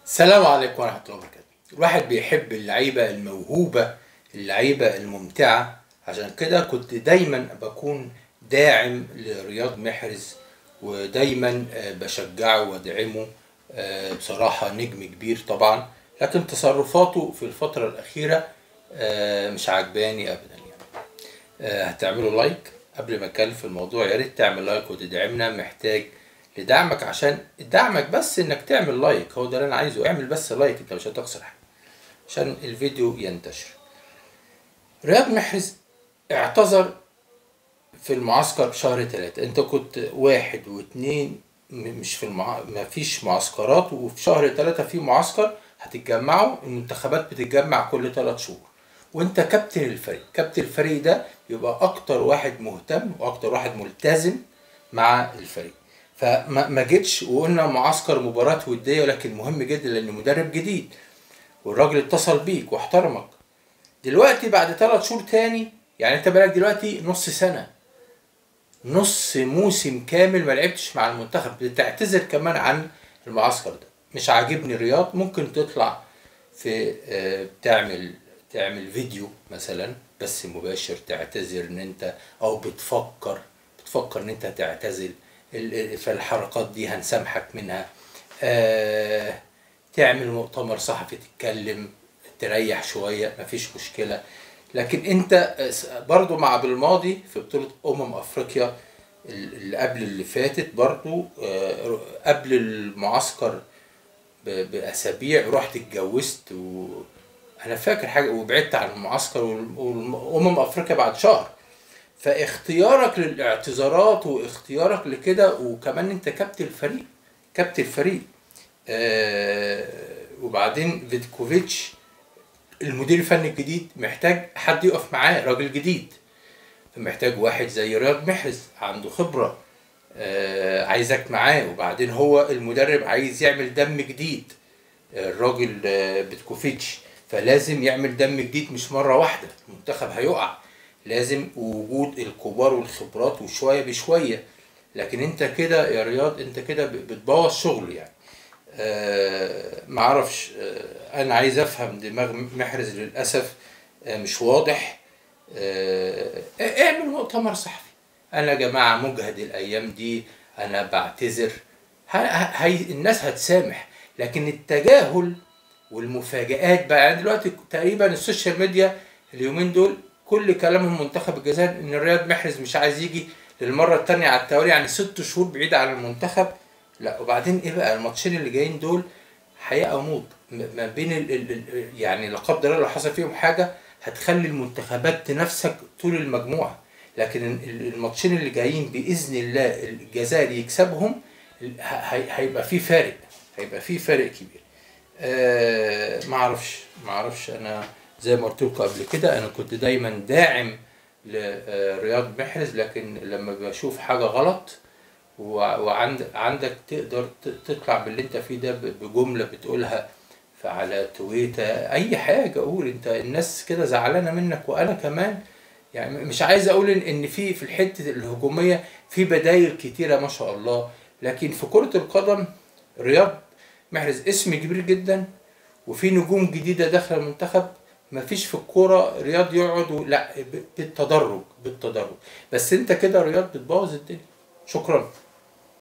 السلام عليكم ورحمة الله وبركاته الواحد بيحب اللعيبة الموهوبة اللعيبة الممتعة عشان كده كنت دايما بكون داعم لرياض محرز ودايما آه، بشجعه وادعمه آه، بصراحة نجم كبير طبعا لكن تصرفاته في الفترة الأخيرة آه، مش عجباني أبدا يعني آه، هتعملوا لايك قبل ما اتكلم في الموضوع يا ريت تعمل لايك وتدعمنا محتاج لدعمك عشان دعمك بس انك تعمل لايك هو ده اللي انا عايزه اعمل بس لايك انت مش هتخسر حاجه عشان الفيديو ينتشر رياض محرز اعتذر في المعسكر شهر ثلاثة انت كنت واحد واثنين م- مش في المع... ما فيش معسكرات وفي شهر ثلاثة في معسكر هتتجمعوا المنتخبات بتتجمع كل ثلاث شهور وانت كابتن الفريق كابتن الفريق ده يبقى اكتر واحد مهتم واكتر واحد ملتزم مع الفريق فما ما جيتش وقلنا معسكر مباراة ودية لكن مهم جدا لان مدرب جديد والراجل اتصل بيك واحترمك دلوقتي بعد ثلاث شهور تاني يعني انت بقالك دلوقتي نص سنة نص موسم كامل ما لعبتش مع المنتخب بتعتذر كمان عن المعسكر ده مش عاجبني الرياض ممكن تطلع في آه، تعمل تعمل فيديو مثلا بس مباشر تعتذر ان انت او بتفكر بتفكر ان انت تعتزل ال- ال- فالحركات دي هنسامحك منها آه، تعمل مؤتمر صحفي تتكلم تريح شوية مفيش مشكلة لكن انت برضو مع بالماضي في بطولة أمم أفريقيا اللي قبل اللي فاتت برضو آه، قبل المعسكر ب- بأسابيع رحت اتجوزت و أنا فاكر حاجة وبعدت عن المعسكر والم- والأمم أفريقيا بعد شهر فاختيارك للاعتذارات واختيارك لكده وكمان انت كابتن الفريق كابتن الفريق آه وبعدين فيتكوفيتش المدير الفني الجديد محتاج حد يقف معاه راجل جديد فمحتاج واحد زي رياض محرز عنده خبرة آه عايزك معاه وبعدين هو المدرب عايز يعمل دم جديد آه، الراجل آه، بتكوفيتش فلازم يعمل دم جديد مش مرة واحدة المنتخب هيقع لازم وجود الكبار والخبرات وشوية بشوية لكن انت كده يا رياض انت كده ب- بتبوظ شغل يعني آه معرفش آه انا عايز افهم دماغ محرز للاسف آه مش واضح آه اعمل مؤتمر صحفي انا يا جماعه مجهد الايام دي انا بعتذر ه- ه- هي الناس هتسامح لكن التجاهل والمفاجآت بقى يعني دلوقتي تقريبا السوشيال ميديا اليومين دول كل كلامهم منتخب الجزائر ان رياض محرز مش عايز يجي للمره الثانيه على التوالي يعني ست شهور بعيد عن المنتخب لا وبعدين ايه بقى الماتشين اللي جايين دول حياه وموت م- ما بين ال ال ال يعني لا قدر الله لو حصل فيهم حاجه هتخلي المنتخبات تنافسك طول المجموعه لكن ال- ال- الماتشين اللي جايين باذن الله الجزائر يكسبهم ال- ه- هي- هيبقى في فارق هيبقى في فارق كبير آه ما اعرفش ما اعرفش انا زي ما قلت لكم قبل كده انا كنت دايما داعم لرياض محرز لكن لما بشوف حاجه غلط وعندك عندك تقدر ت- تطلع باللي انت فيه ده ب- بجمله بتقولها على تويتا اي حاجه قول انت الناس كده زعلانه منك وانا كمان يعني مش عايز اقول ان إن في في الحته الهجوميه في بدايل كتيره ما شاء الله لكن في كره القدم رياض محرز اسم كبير جدا وفي نجوم جديده داخله المنتخب ما فيش في الكوره رياض يقعد و- لا ب- بالتدرج بالتدرج بس انت كده رياض بتبوظ الدنيا شكرا